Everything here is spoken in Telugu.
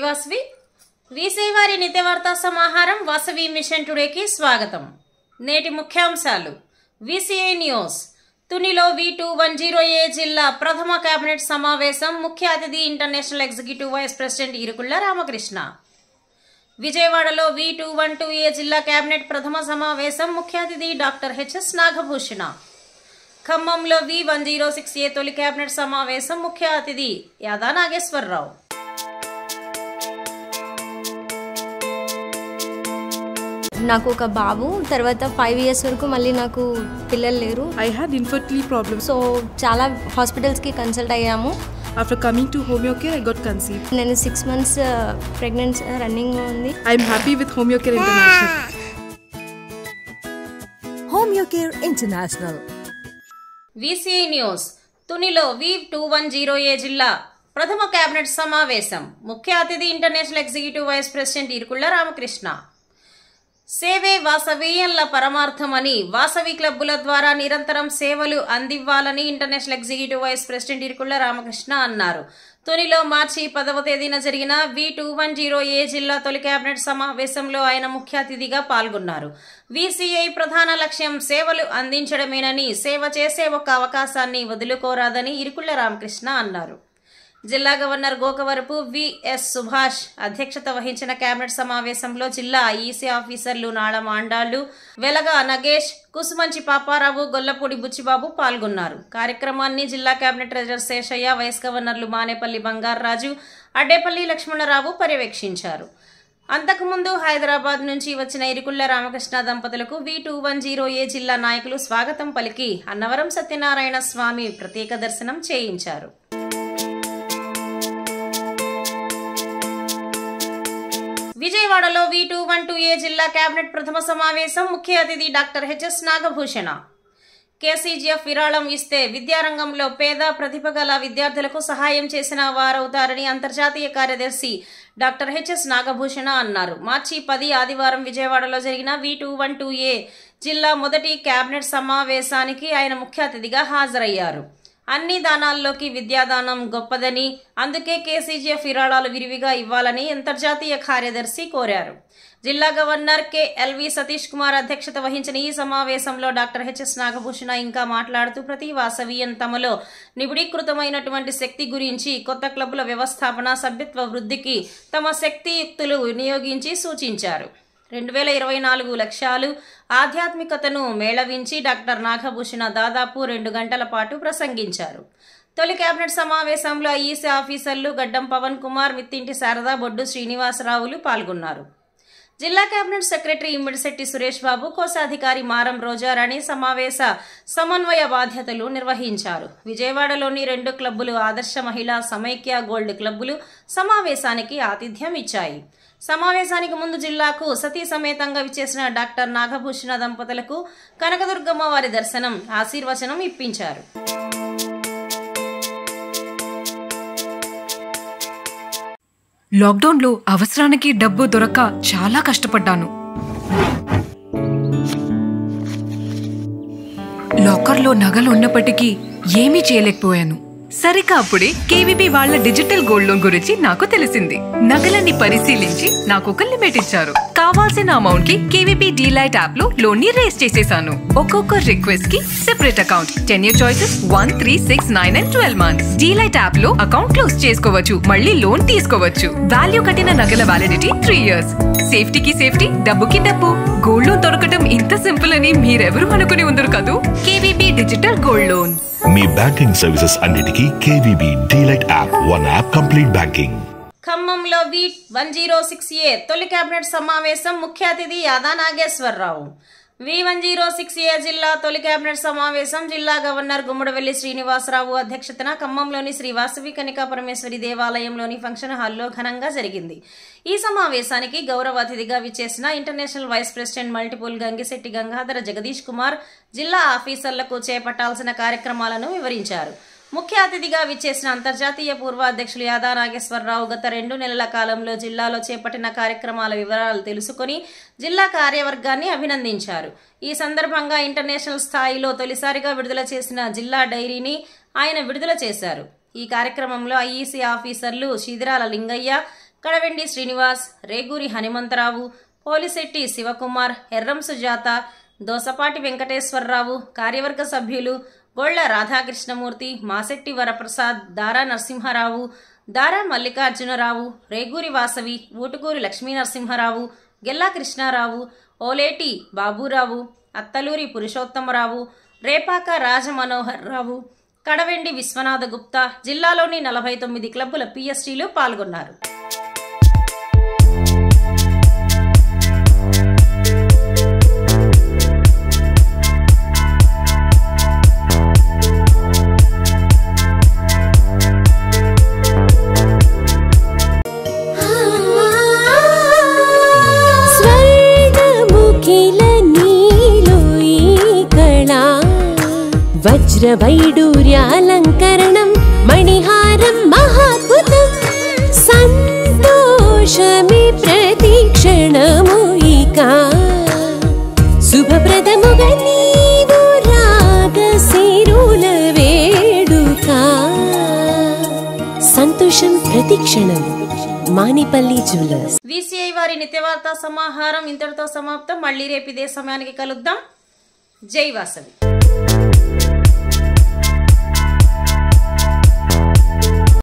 వాసవి వీసేవారి నిత్యవార్తా సమాహారం వాసవి మిషన్ టుడేకి స్వాగతం నేటి ముఖ్యాంశాలు విసిఐ న్యూస్ తునిలో V two one zero A జిల్లా ప్రథమ కేబినెట్ సమావేశం ముఖ్య అతిథి international executive vice president Irukulla Ramakrishna విజయవాడలో V two one two A జిల్లా కేబినెట్ ప్రథమ సమావేశం ముఖ్య అతిథి డాక్టర్ హెచ్ఎస్ నాగభూషణ ఖమ్మంలో V one zero six A తొలి కేబినెట్ సమావేశం ముఖ్య అతిథి యాదా నాగేశ్వరరావు నాకు ఒక బాబు తర్వాత ఫైవ్ ఇయర్స్ వరకు మళ్ళీ నాకు పిల్లలు లేరు I had infertility problems. So చాలా హాస్పిటల్స్కి కన్సల్ట్ అయ్యాము After coming to Homeocare, I got conceived. నేను సిక్స్ మంత్స్ ప్రెగ్నెన్సీ రన్నింగ్ ఉంది I'm happy with Homeocare International. Homeocare International. VCI news తునిలో V two one zero A జిల్లా ప్రథమ కేబినెట్ సమావేశం ముఖ్య అతిథి international executive vice president Irukulla Ramakrishna సేవే వాసవీయంల పరమార్థమని వాసవి క్లబ్బుల ద్వారా నిరంతరం సేవలు అందివ్వాలని international executive vice president Irukulla Ramakrishna అన్నారు తొనిలో మార్చి పదవ తేదీన జరిగిన V two one zero A జిల్లా తొలి కేబినెట్ సమావేశంలో ఆయన ముఖ్య అతిథిగా పాల్గొన్నారు విసిఐ ప్రధాన లక్ష్యం సేవలు అందించడమేనని సేవ చేసే ఒక అవకాశాన్ని వదులుకోరాదని ఇరుకుళ్ల రామకృష్ణ అన్నారు జిల్లా గవర్నర్ గోకవరపు విఎస్ సుభాష్ అధ్యక్షత వహించిన కేబినెట్ సమావేశంలో జిల్లా ఈసీ ఆఫీసర్లు నాళ మాండాళ్లు వెలగ నగేష్ కుసుమంచి పాపారావు గొల్లపూడి బుచ్చిబాబు పాల్గొన్నారు కార్యక్రమాన్ని జిల్లా కేబినెట్ ట్రెజరర్ శేషయ్య వైస్ గవర్నర్లు మానేపల్లి బంగారరాజు అడ్డేపల్లి లక్ష్మణరావు పర్యవేక్షించారు అంతకుముందు హైదరాబాద్ నుంచి వచ్చిన ఇరుకుళ్ల రామకృష్ణ దంపతులకు V two one zero A జిల్లా నాయకులు స్వాగతం పలికి అన్నవరం సత్యనారాయణ స్వామి ప్రత్యేక దర్శనం చేయించారు విజయవాడలో V two one two A జిల్లా కేబినెట్ ప్రథమ సమావేశం ముఖ్య అతిథి డాక్టర్ హెచ్ఎస్ నాగభూషణ కేసీజీఎఫ్ విరాళం ఇస్తే విద్యారంగంలో పేద ప్రతిభ గల విద్యార్థులకు సహాయం చేసిన వారవుతారని అంతర్జాతీయ కార్యదర్శి డాక్టర్ హెచ్ఎస్ నాగభూషణ అన్నారు మార్చి పది ఆదివారం విజయవాడలో జరిగిన V two one two A జిల్లా మొదటి కేబినెట్ సమావేశానికి ఆయన ముఖ్య అతిథిగా హాజరయ్యారు అన్ని దానాల్లోకి విద్యాదానం గొప్పదని అందుకే కేసీజీఎఫ్ విరాళాలు విరివిగా ఇవ్వాలని అంతర్జాతీయ కార్యదర్శి కోరారు జిల్లా governor K LV Satish Kumar అధ్యక్షత వహించిన ఈ సమావేశంలో డాక్టర్ హెచ్ఎస్ నాగభూషణ ఇంకా మాట్లాడుతూ ప్రతి వాసవీయం తమలో నిబిడీకృతమైనటువంటి శక్తి గురించి కొత్త క్లబ్బుల వ్యవస్థాపన సభ్యత్వ వృద్ధికి తమ శక్తియుక్తులు వినియోగించి సూచించారు రెండు వేల ఇరవై నాలుగు లక్ష్యాలు ఆధ్యాత్మికతను మేళవించి డాక్టర్ నాగభూషణ దాదాపు రెండు గంటల పాటు ప్రసంగించారు తొలి కేబినెట్ సమావేశంలో ఈసీ ఆఫీసర్లు గడ్డం పవన్ కుమార్ మిత్తింటి శారదా బొడ్డు శ్రీనివాసరావులు పాల్గొన్నారు జిల్లా కేబినెట్ సెక్రటరీ ఇమ్మిడిశెట్టి సురేష్ బాబు కోశాధికారి మారం రోజారాణి సమావేశ సమన్వయ బాధ్యతలు నిర్వహించారు విజయవాడలోని రెండు క్లబ్బులు ఆదర్శ మహిళా సమైక్య గోల్డ్ క్లబ్బులు సమావేశానికి ఆతిథ్యం ఇచ్చాయి సమావేశానికి ముందు జిల్లాకు సతీ సమేతంగా విచ్చేసిన డాక్టర్ నాగభూషణ దంపతులకు కనకదుర్గమ్మ వారి దర్శనం ఆశీర్వచనం ఇప్పించారు లాక్డౌన్లో అవసరానికి డబ్బు దొరక్క చాలా కష్టపడ్డాను లాకర్లో నగలు ఉన్నప్పటికీ ఏమీ చేయలేకపోయాను సరిగా అప్పుడే కేవీబీ వాళ్ళ డిజిటల్ గోల్డ్ లోన్ గురించి నాకు తెలిసింది నగలన్నీ పరిశీలించి నాకు ఒక లిమిట్ ఇచ్చారు కావాల్సిన అమౌంట్ కి కేవీబీ డీలైట్ యాప్ లో లోన్ ని రేస్ చేసేసాను ఒక్కొక్క రిక్వెస్ట్ కి separate account ten year choices one three six nine and twelve months DLite app లో అకౌంట్ క్లోజ్ చేసుకోవచ్చు మళ్ళీ లోన్ తీసుకోవచ్చు వాల్యూ కట్టిన నగల వ్యాలిడిటీ త్రీ ఇయర్స్ సేఫ్టీకి సేఫ్టీ డబ్బుకి డబ్బు గోల్డ్ లోన్ దొరకటం ఇంత సింపుల్ అని మీరెవరు అనుకుని ఉండరు కదూ కేవీబీ డిజిటల్ గోల్డ్ లోన్ మీ బ్యాంకింగ్ సర్వీసెస్ అన్నిటికీ KVB DLite app one app complete banking ఖమ్మంలో V one zero six A తొలి కేబినెట్ సమావేశం ముఖ్య అతిథి Yada Nageswararao V one zero six A జిల్లా తొలి కేబినెట్ సమావేశం జిల్లా గవర్నర్ గుమ్మడివెల్లి శ్రీనివాసరావు అధ్యక్షతన ఖమ్మంలోని శ్రీ వాసవి కనికా పరమేశ్వరి దేవాలయంలోని ఫంక్షన్ హాల్లో ఘనంగా జరిగింది ఈ సమావేశానికి గౌరవ అతిథిగా విచ్చేసిన international vice president multiple Gangisetti Gangadhara Jagadish Kumar జిల్లా ఆఫీసర్లకు చేపట్టాల్సిన కార్యక్రమాలను వివరించారు ముఖ్య అతిథిగా విచ్చేసిన అంతర్జాతీయ పూర్వ అధ్యక్షులు యాదా నాగేశ్వరరావు గత రెండు నెలల కాలంలో జిల్లాలో చేపట్టిన కార్యక్రమాల వివరాలు తెలుసుకొని జిల్లా కార్యవర్గాన్ని అభినందించారు ఈ సందర్భంగా ఇంటర్నేషనల్ స్థాయిలో తొలిసారిగా విడుదల చేసిన జిల్లా డైరీని ఆయన విడుదల చేశారు ఈ కార్యక్రమంలో ఐఈసీ ఆఫీసర్లు శిదిరాల లింగయ్య కడవెండి శ్రీనివాస్ రేగూరి హనుమంతరావు పోలిశెట్టి శివకుమార్ ఎర్రం సుజాత దోసపాటి వెంకటేశ్వరరావు కార్యవర్గ సభ్యులు గొళ్ల రాధాకృష్ణమూర్తి మాసెట్టి వరప్రసాద్ దారా నరసింహారావు దారా మల్లికార్జునరావు రేగూరి వాసవి ఊటుకూరి లక్ష్మీ నరసింహారావు గెల్లా కృష్ణారావు ఓలేటి బాబురావు అత్తలూరి పురుషోత్తమరావు రేపాక రాజమనోహర్ రావు కడవెండి విశ్వనాథ గుప్తా జిల్లాలోని నలభై తొమ్మిది క్లబ్బుల పిఎస్టీలు పాల్గొన్నారు స్వర్ణముఖిల నీలో ఈ కళా వజ్రవైడూర్యాలంకరణం మణిహారం మహాద్భుతం సంతోషమి ప్రతిక్షణము ఇక శుభప్రదముగా నీవు రాగశిరుల వేడుక సంతోషం ప్రతిక్షణం మానిపల్లి జ్యువెలర్స్ విసిఐ వారి నిత్యవార్తా సమాహారం ఇంతటితో సమాప్తం మళ్ళీ రేపు ఇదే సమయానికి కలుద్దాం జై వాసవి